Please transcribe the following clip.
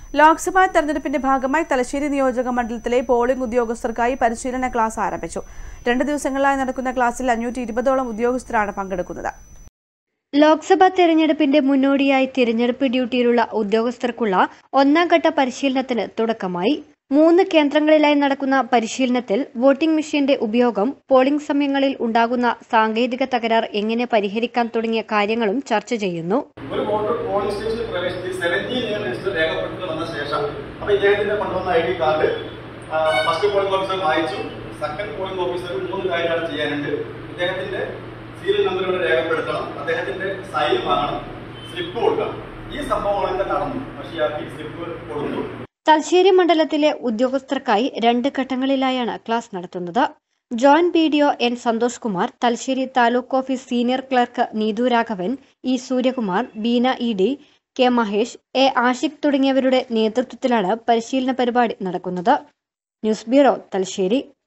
ലോക്സഭാ തെരഞ്ഞെടുപ്പിന്റെ ഭാഗമായി തലശ്ശേരി നിയോജക മണ്ഡലത്തിലെ പോളിംഗ് ഉദ്യോഗസ്ഥർക്കായി പരിശീലന ക്ലാസ് ആരംഭിച്ചു രണ്ട് ദിവസങ്ങളിലായി നടക്കുന്ന ക്ലാസ്സിൽ അഞ്ഞൂറ്റി ഇരുപതോളം ഉദ്യോഗസ്ഥരാണ് പങ്കെടുക്കുന്നത് ലോക്സഭാ തെരഞ്ഞെടുപ്പിന്റെ മുന്നോടിയായി തിരഞ്ഞെടുപ്പ് ഡ്യൂട്ടിയിലുള്ള ഉദ്യോഗസ്ഥർക്കുള്ള ഒന്നാം ഘട്ട പരിശീലനത്തിന് തുടക്കമായി മൂന്ന് കേന്ദ്രങ്ങളിലായി നടക്കുന്ന പരിശീലനത്തിൽ വോട്ടിംഗ് മെഷീന്റെ ഉപയോഗം പോളിംഗ് സമയങ്ങളിൽ ഉണ്ടാകുന്ന സാങ്കേതിക തകരാർ എങ്ങനെ പരിഹരിക്കാൻ തുടങ്ങിയ കാര്യങ്ങളും ചർച്ച ചെയ്യുന്നു ഒരു വോട്ടർ പോളിംഗ് സ്റ്റേഷനിൽ പ്രവേശിച്ച് സെവൻറ്റീൻ ഇയർ രജിസ്റ്റർ രേഖപ്പെടുത്തി വന്ന ശേഷം അപ്പൊ ഇദ്ദേഹത്തിന്റെ കൊണ്ടുവന്ന I D card first polling officer വായിച്ചു സെക്കൻഡ് പോളിംഗ് ഓഫീസർ മൂന്ന് കാര്യമാണ് ചെയ്യാനുണ്ട് ഇദ്ദേഹത്തിന്റെ സീരിയൽ നമ്പർ ഇവിടെ രേഖപ്പെടുത്തണം അദ്ദേഹത്തിന്റെ സൈൻ വാങ്ങണം സ്ലിപ്പ് കൊടുക്കണം ഈ സംഭവങ്ങളൊക്കെ നടന്നു പക്ഷേ സ്ലിപ്പ് കൊടുത്തു തലശ്ശേരി മണ്ഡലത്തിലെ ഉദ്യോഗസ്ഥർക്കായി രണ്ട് ഘട്ടങ്ങളിലായാണ് ക്ലാസ് നടത്തുന്നത് joint B D O N Santhosh Kumar Thalassery taluk office senior clerk Neethu Raghavan E Suryakumar Beena E D K Mahesh A Ashiq തുടങ്ങിയവരുടെ നേതൃത്വത്തിലാണ് പരിശീലന പരിപാടി നടക്കുന്നത് ന്യൂസ് ബ്യൂറോ തലശ്ശേരി